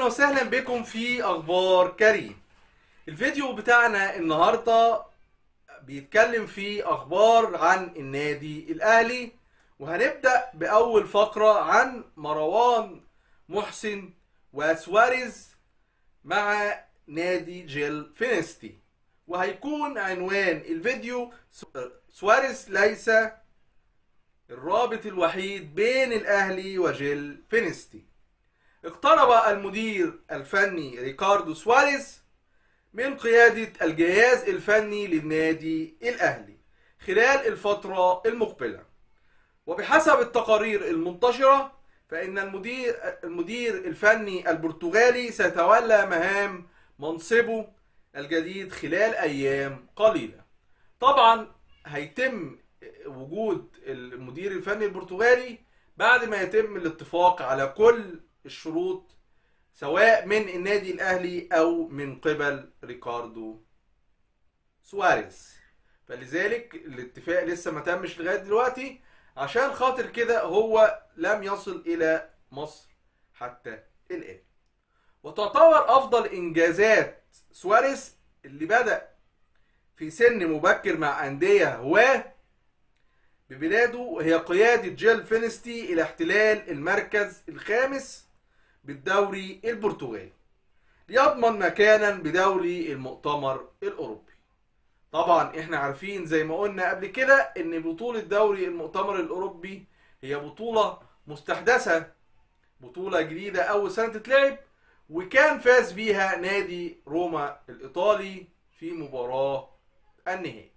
وسهلا بكم في اخبار كريم الفيديو بتاعنا النهارده بيتكلم في اخبار عن النادي الاهلي وهنبدا باول فقره عن مروان محسن وسواريز مع نادي جيل فينستي وهيكون عنوان الفيديو سواريز ليس الرابط الوحيد بين الاهلي وجيل فينستي اقترب المدير الفني ريكاردو سواريز من قيادة الجهاز الفني للنادي الأهلي خلال الفترة المقبلة وبحسب التقارير المنتشرة فإن المدير المدير الفني البرتغالي سيتولى مهام منصبه الجديد خلال أيام قليلة طبعا هيتم وجود المدير الفني البرتغالي بعد ما يتم الاتفاق على كل الشروط سواء من النادي الاهلي او من قبل ريكاردو سواريز فلذلك الاتفاق لسه ما تمش لغايه دلوقتي عشان خاطر كده هو لم يصل الى مصر حتى الان وتعتبر افضل انجازات سواريز اللي بدا في سن مبكر مع انديه هواه ببلاده هي قيادة جيل فينستي إلى احتلال المركز الخامس بالدوري البرتغالي ليضمن مكانا بدوري المؤتمر الأوروبي طبعا احنا عارفين زي ما قلنا قبل كده ان بطولة دوري المؤتمر الأوروبي هي بطولة مستحدثة بطولة جديدة أول سنة تتلعب وكان فاز بيها نادي روما الإيطالي في مباراة النهائي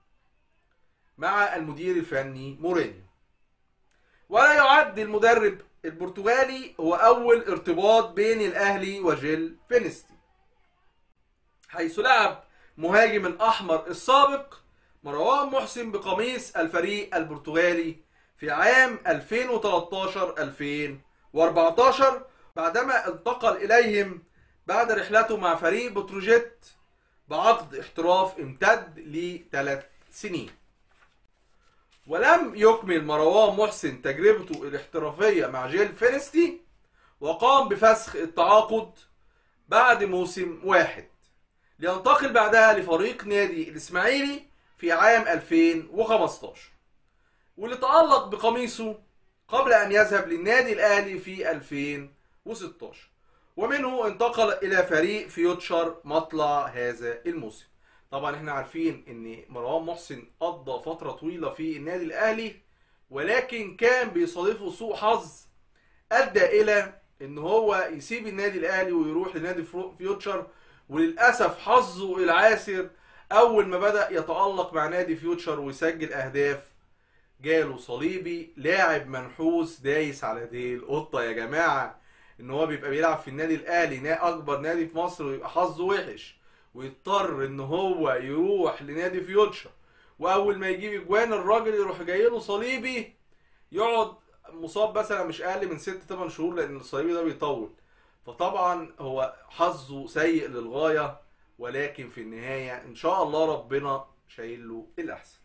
مع المدير الفني مورينيو ولا يعد المدرب البرتغالي هو أول ارتباط بين الأهلي وجيل فينستي حيث لعب مهاجم الأحمر السابق مروان محسن بقميص الفريق البرتغالي في عام 2013-2014 بعدما انتقل إليهم بعد رحلته مع فريق بتروجيت بعقد احتراف امتد لثلاث سنين ولم يكمل مروان محسن تجربته الاحترافية مع جيل فينستي وقام بفسخ التعاقد بعد موسم واحد لينتقل بعدها لفريق نادي الإسماعيلي في عام 2015 واللي تألق بقميصه قبل أن يذهب للنادي الأهلي في 2016 ومنه انتقل إلى فريق فيوتشر مطلع هذا الموسم طبعا احنا عارفين ان مروان محسن قضى فتره طويله في النادي الاهلي ولكن كان بيصادفه سوء حظ ادى الى ان هو يسيب النادي الاهلي ويروح لنادي فيوتشر وللاسف حظه العاسر اول ما بدا يتالق مع نادي فيوتشر ويسجل اهداف جاله صليبي لاعب منحوس دايس على ديل قطه يا جماعه ان هو بيبقى بيلعب في النادي الاهلي اكبر نادي في مصر ويبقى حظه وحش ويضطر ان هو يروح لنادي فيوتشر واول ما يجيب اجوان الراجل يروح جاي له صليبي يقعد مصاب مثلا مش اقل من 6 8 شهور لان الصليبي ده بيطول فطبعا هو حظه سيء للغايه ولكن في النهايه ان شاء الله ربنا شايل له الاحسن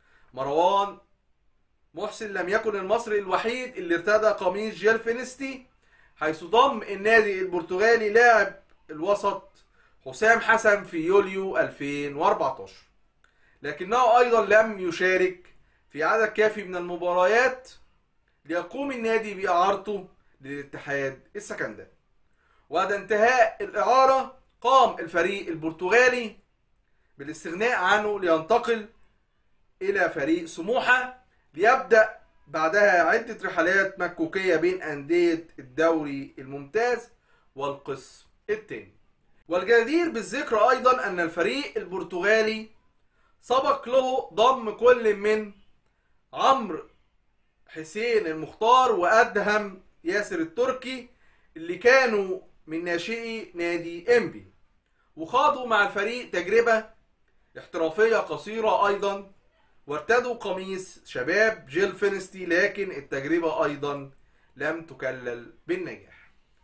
مروان محسن لم يكن المصري الوحيد اللي ارتدى قميص جيل فينستي حيث ضم النادي البرتغالي لاعب الوسط حسام حسن في يوليو 2014 لكنه أيضا لم يشارك في عدد كافي من المباريات ليقوم النادي بإعارته للاتحاد السكندري وبعد انتهاء الإعارة قام الفريق البرتغالي بالاستغناء عنه لينتقل إلى فريق سموحة ليبدأ بعدها عدة رحلات مكوكية بين أندية الدوري الممتاز والقسم الثاني والجدير بالذكر ايضا ان الفريق البرتغالي سبق له ضم كل من عمرو حسين المختار وادهم ياسر التركي اللي كانوا من ناشئي نادي انبي وخاضوا مع الفريق تجربة احترافية قصيرة ايضا وارتدوا قميص شباب جيل فينستي لكن التجربة ايضا لم تكلل بالنجاح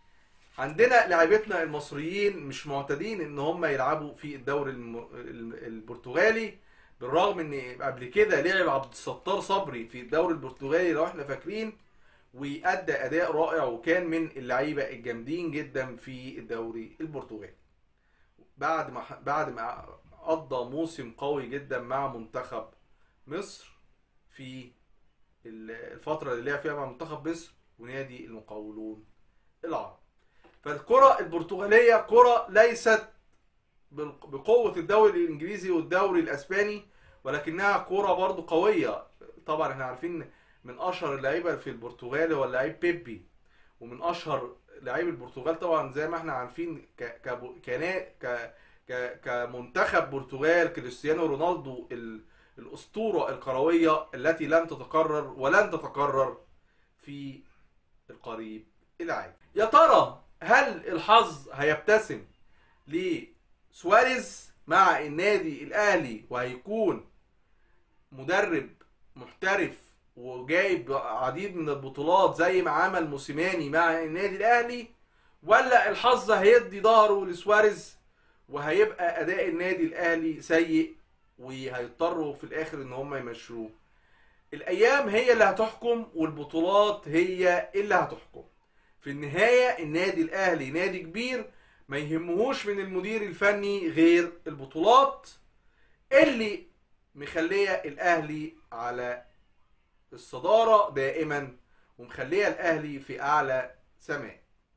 عندنا لاعبتنا المصريين مش معتادين ان هم يلعبوا في الدوري الم... البرتغالي بالرغم ان قبل كده لعب عبد الستار صبري في الدوري البرتغالي لو احنا فاكرين وادى اداء رائع وكان من اللعيبه الجامدين جدا في الدوري البرتغالي بعد ما بعد ما قضى موسم قوي جدا مع منتخب مصر في الفتره اللي لعب فيها مع منتخب مصر ونادي المقاولون العرب فالكره البرتغاليه كره ليست بقوه الدوري الانجليزي والدوري الاسباني ولكنها كره برضو قويه طبعا احنا عارفين من اشهر اللعيبه في البرتغال هو اللعيب بيبي ومن اشهر لعيب البرتغال طبعا زي ما احنا عارفين ك ك ك كمنتخب برتغال كريستيانو رونالدو الاسطوره الكرويه التي لم تتكرر ولن تتكرر في القريب العاجل يا ترى هل الحظ هيبتسم لسواريز مع النادي الاهلي وهيكون مدرب محترف وجايب عديد من البطولات زي ما عمل موسيماني مع النادي الاهلي ولا الحظ هيدي ظهره لسواريز وهيبقى اداء النادي الاهلي سيء وهيضطروا في الاخر ان هم يمشوه الايام هي اللي هتحكم والبطولات هي اللي هتحكم في النهايه النادي الاهلي نادي كبير ما يهمهوش من المدير الفني غير البطولات اللي مخليه الاهلي على الصداره دائما ومخليه الاهلي في اعلى سماء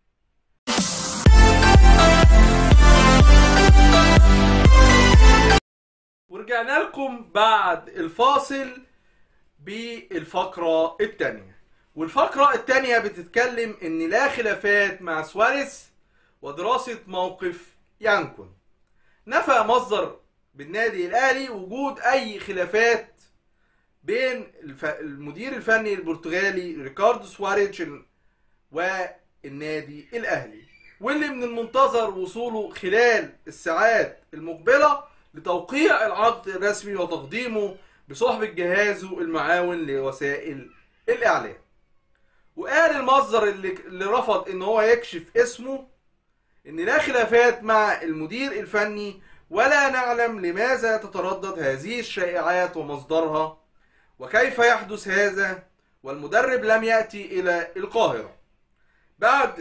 ورجعنا لكم بعد الفاصل بالفقرة الثانية والفقرة الثانية بتتكلم ان لا خلافات مع سواريز ودراسة موقف يانكون نفى مصدر بالنادي الاهلي وجود اي خلافات بين المدير الفني البرتغالي ريكاردو سواريز والنادي الاهلي واللي من المنتظر وصوله خلال الساعات المقبله لتوقيع العقد الرسمي وتقديمه بصحبة جهازه المعاون لوسائل الإعلام وقال المصدر اللي, اللي رفض ان هو يكشف اسمه ان لا خلافات مع المدير الفني ولا نعلم لماذا تتردد هذه الشائعات ومصدرها وكيف يحدث هذا والمدرب لم يأتي إلى القاهرة بعد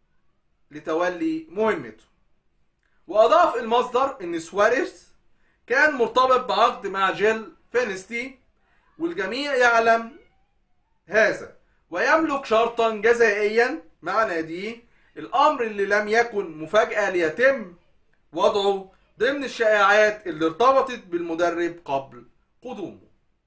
لتولي مهمته وأضاف المصدر أن سواريز كان مرتبط بعقد مع جيل فينستي والجميع يعلم هذا ويملك شرطا جزائيا مع ناديه الامر اللي لم يكن مفاجاه ليتم وضعه ضمن الشائعات اللي ارتبطت بالمدرب قبل قدومه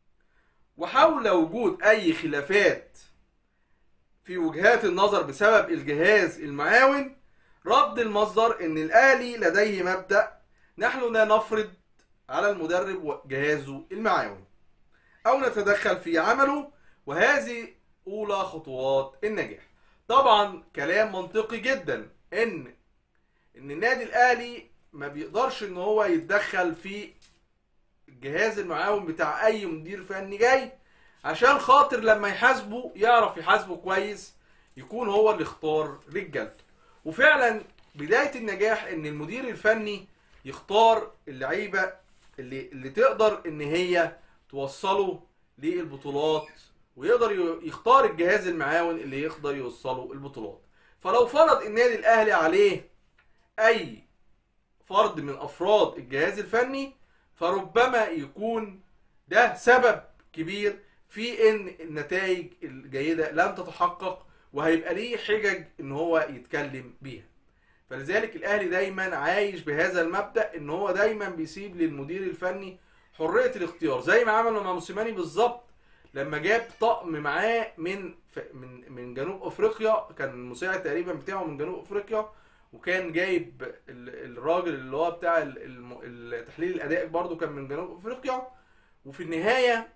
وحول وجود اي خلافات في وجهات النظر بسبب الجهاز المعاون رد المصدر ان الاهلي لديه مبدا نحن لا نفرض على المدرب وجهازه المعاون او نتدخل في عمله وهذه اولى خطوات النجاح طبعا كلام منطقي جدا ان ان النادي الاهلي ما بيقدرش ان هو يتدخل في الجهاز المعاون بتاع اي مدير فني جاي عشان خاطر لما يحاسبه يعرف يحاسبه كويس يكون هو اللي اختار رجالته وفعلا بدايه النجاح ان المدير الفني يختار اللعيبه اللي اللي تقدر ان هي توصله للبطولات ويقدر يختار الجهاز المعاون اللي يقدر يوصله البطولات فلو فرض النادي الاهلي عليه اي فرد من افراد الجهاز الفني فربما يكون ده سبب كبير في ان النتائج الجيده لم تتحقق وهيبقى ليه حجج ان هو يتكلم بيها فلذلك الاهلي دايما عايش بهذا المبدا ان هو دايما بيسيب للمدير الفني حريه الاختيار زي ما عمل مع موسيماني بالظبط لما جاب طقم معاه من من من جنوب افريقيا كان المساعد تقريبا بتاعه من جنوب افريقيا وكان جايب الراجل اللي هو بتاع تحليل الاداء برده كان من جنوب افريقيا وفي النهايه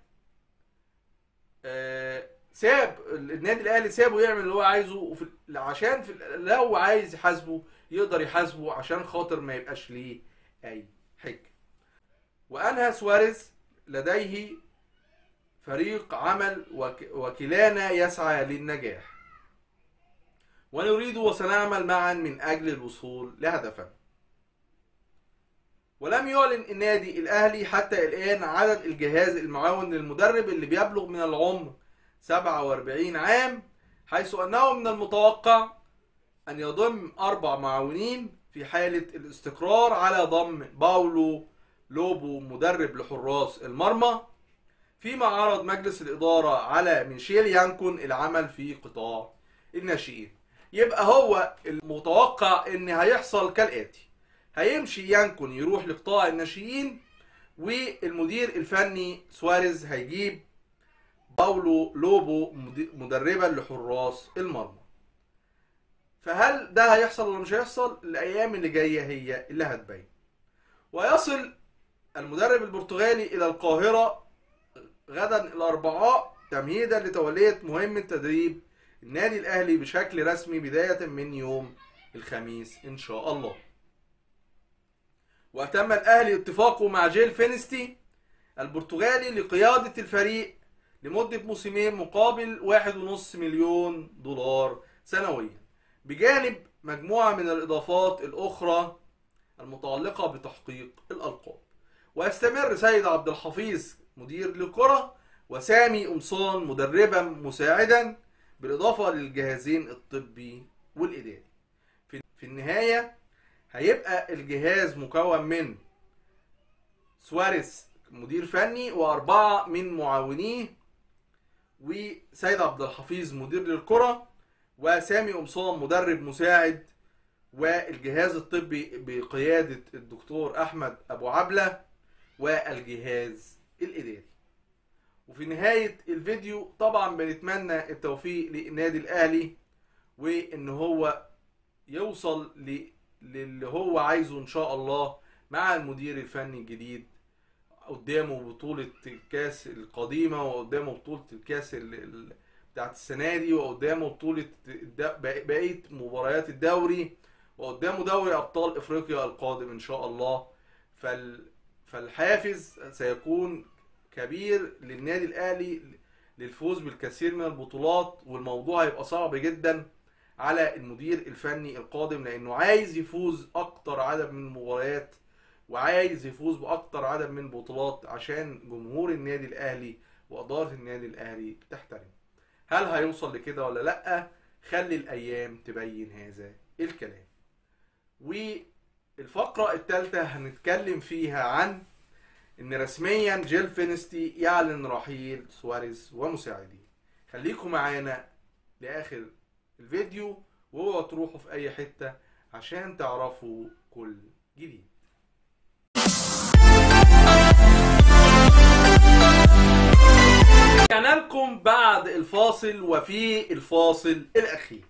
ساب النادي الاهلي سابه يعمل اللي هو عايزه وفي عشان في لو عايز يحاسبه يقدر يحاسبه عشان خاطر ما يبقاش ليه اي حجه وانهى سواريز لديه فريق عمل وكلانا يسعى للنجاح ونريد وسنعمل معا من اجل الوصول لهدفنا ولم يعلن النادي الاهلي حتى الان عدد الجهاز المعاون للمدرب اللي بيبلغ من العمر 47 عام حيث أنه من المتوقع أن يضم أربع معاونين في حالة الاستقرار على ضم باولو لوبو مدرب لحراس المرمى فيما عرض مجلس الإدارة على ميشيل يانكون العمل في قطاع الناشئين يبقى هو المتوقع ان هيحصل كالآتي هيمشي يانكون يروح لقطاع الناشئين والمدير الفني سواريز هيجيب باولو لوبو مد- مدربا لحراس المرمى فهل ده هيحصل ولا مش هيحصل الايام اللي جايه هي اللي هتبين ويصل المدرب البرتغالي الى القاهره غدا الاربعاء تمهيدا لتوليه مهمه تدريب النادي الاهلي بشكل رسمي بدايه من يوم الخميس ان شاء الله وأتم الأهلي اتفاقه مع جيل فينستي البرتغالي لقيادة الفريق لمدة موسمين مقابل واحد ونص مليون دولار سنويا بجانب مجموعة من الإضافات الأخرى المتعلقة بتحقيق الألقاب ويستمر سيد عبد الحفيظ مدير للكرة وسامي قمصان مدربا مساعدا بالإضافة للجهازين الطبي والإداري في في النهاية هيبقى الجهاز مكون من سواريز مدير فني وأربعة من معاونيه وسيد عبد الحفيظ مدير للكرة وسامي قمصان مدرب مساعد والجهاز الطبي بقيادة الدكتور أحمد أبو عبلة والجهاز الإداري وفي نهاية الفيديو طبعا بنتمنى التوفيق للنادي الأهلي وإن هو يوصل ل... للي هو عايزه إن شاء الله مع المدير الفني الجديد قدامه بطولة الكاس القديمة وقدامه بطولة الكاس ال... ال... بتاعت السنة دي وقدامه بطولة الد... بقية مباريات الدوري وقدامه دوري أبطال إفريقيا القادم إن شاء الله فال... فالحافز سيكون كبير للنادي الأهلي للفوز بالكثير من البطولات والموضوع هيبقى صعب جدا على المدير الفني القادم لأنه عايز يفوز أكتر عدد من المباريات وعايز يفوز بأكتر عدد من البطولات عشان جمهور النادي الأهلي وإدارة النادي الأهلي تحترم هل هيوصل لكده ولا لأ خلي الأيام تبين هذا الكلام والفقرة الثالثة هنتكلم فيها عن ان رسميا جيل فينستي يعلن رحيل سواريز ومساعديه خليكم معانا لاخر الفيديو واوعوا تروحوا في اي حتة عشان تعرفوا كل جديد رجعنا لكم بعد الفاصل وفي الفاصل الاخير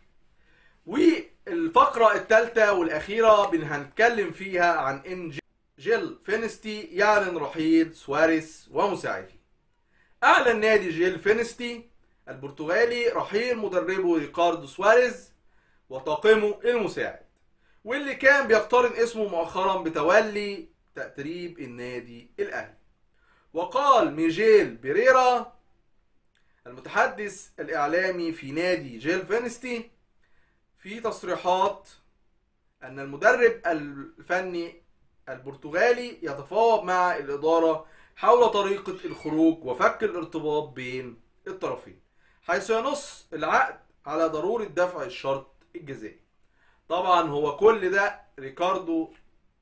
والفقرة الثالثة والاخيرة بن هنتكلم فيها عن ان جيل فينستي يعلن رحيل سواريز ومساعده أعلن نادي جيل فينستي البرتغالي رحيل مدربه ريكاردو سواريز وطاقمه المساعد واللي كان بيقترن اسمه مؤخرا بتولي تأتريب النادي الأهلي وقال ميجيل بيريرا المتحدث الإعلامي في نادي جيل فينستي في تصريحات أن المدرب الفني البرتغالي يتفاوض مع الإدارة حول طريقة الخروج وفك الارتباط بين الطرفين حيث ينص العقد على ضرورة دفع الشرط الجزائي طبعا هو كل ده ريكاردو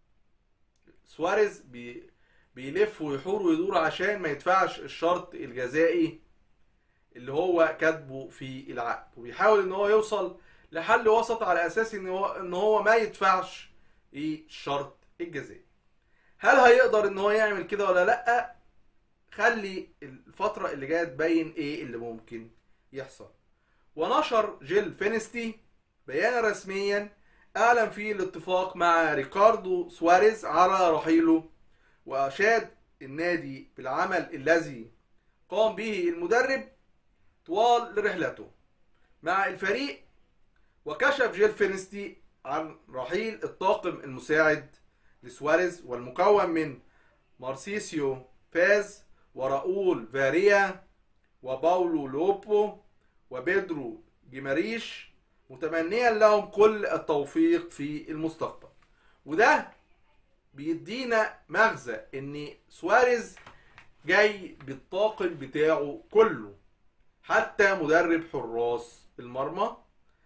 سواريز بي بيلف ويحور ويدور عشان ما يدفعش الشرط الجزائي اللي هو كاتبه في العقد وبيحاول ان هو يوصل لحل وسط على اساس ان هو ان هو ما يدفعش الشرط الجزائي هل هيقدر ان هو يعمل كده ولا لا خلي الفترة اللي جاية تبين ايه اللي ممكن يحصل ونشر جيل فينستي بيانا رسميا اعلن فيه الاتفاق مع ريكاردو سواريز على رحيله واشاد النادي بالعمل الذي قام به المدرب طوال رحلته مع الفريق وكشف جيل فينستي عن رحيل الطاقم المساعد لسواريز والمكون من مارسيسيو فاز وراؤول فاريا وباولو لوبو وبيدرو جيماريش متمنيا لهم كل التوفيق في المستقبل وده بيدينا مغزى ان سواريز جاي بالطاقم بتاعه كله حتى مدرب حراس المرمى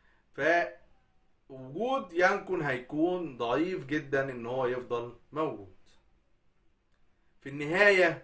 فوجود يانكون هيكون ضعيف جدا ان هو يفضل موجود في النهاية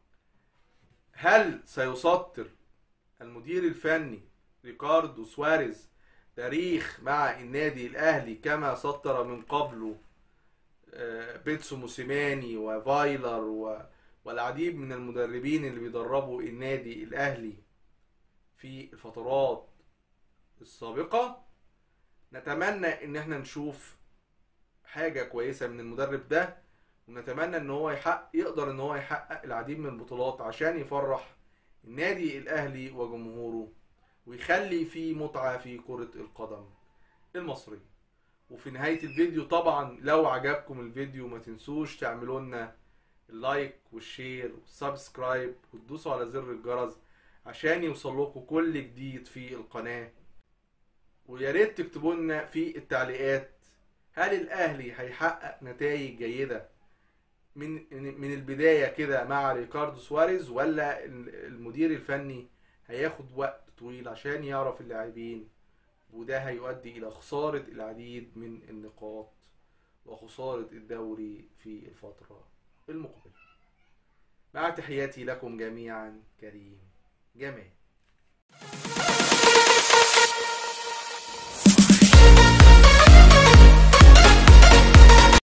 هل سيسطر المدير الفني ريكاردو سواريز تاريخ مع النادي الاهلي كما سطر من قبله آه، بيتسو موسيماني وفايلر و- والعديد من المدربين اللي بيدربوا النادي الاهلي في الفترات السابقة نتمنى ان احنا نشوف حاجة كويسة من المدرب ده ونتمنى ان هو يحقق يقدر ان هو يحقق العديد من البطولات عشان يفرح النادي الاهلي وجمهوره ويخلي فيه متعة في كرة القدم المصرية وفي نهاية الفيديو طبعا لو عجبكم الفيديو ما تنسوش تعملوا لنا اللايك والشير والسبسكرايب وتدوسوا على زر الجرس عشان يوصل لكم كل جديد في القناة ويا ريت تكتبوا لنا في التعليقات هل الاهلي هيحقق نتائج جيدة من من البداية كده مع ريكاردو سواريز ولا المدير الفني هياخد وقت طويل عشان يعرف اللاعبين وده هيؤدي إلى خسارة العديد من النقاط وخسارة الدوري في الفترة المقبلة مع تحياتي لكم جميعا كريم جمال